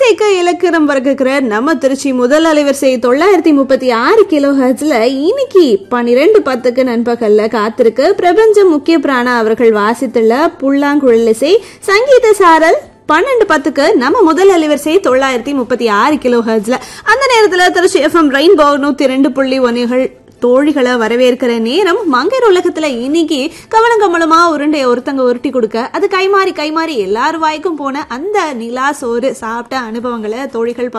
இசைக்கு இலக்கணம் வர்க்கிற நம்ம திருச்சி முதல் அலைவரிசை தொள்ளாயிரத்தி முப்பத்தி ஆறு கிலோ ஹெர்ட்ஸ்ல இன்னைக்கு பன்னிரெண்டு பத்துக்கு நண்பகல்ல காத்திருக்கு பிரபஞ்ச முக்கிய பிராணா அவர்கள் வாசித்துள்ள புல்லாங்குழல் இசை சங்கீத சாரல் பன்னெண்டு பத்துக்கு நம்ம முதல் அலைவரிசை தொள்ளாயிரத்தி முப்பத்தி ஆறு கிலோ ஹெர்ட்ஸ்ல அந்த நேரத்துல திருச்சி எஃப்எம் ரெயின்போ நூத்தி ரெண்டு புள்ளி ஒன்றுகள் தோழிகளை வரவேற்கிற நேரம் மங்கையர் உலகத்துல இன்னைக்கு கவனம் கமலமா உருண்டைய ஒருத்தங்க உருட்டி கொடுக்க அது கைமாறி கைமாறி எல்லார் வாய்க்கும் போன அந்த நிலா சோறு சாப்பிட்ட அனுபவங்களை தோழிகள்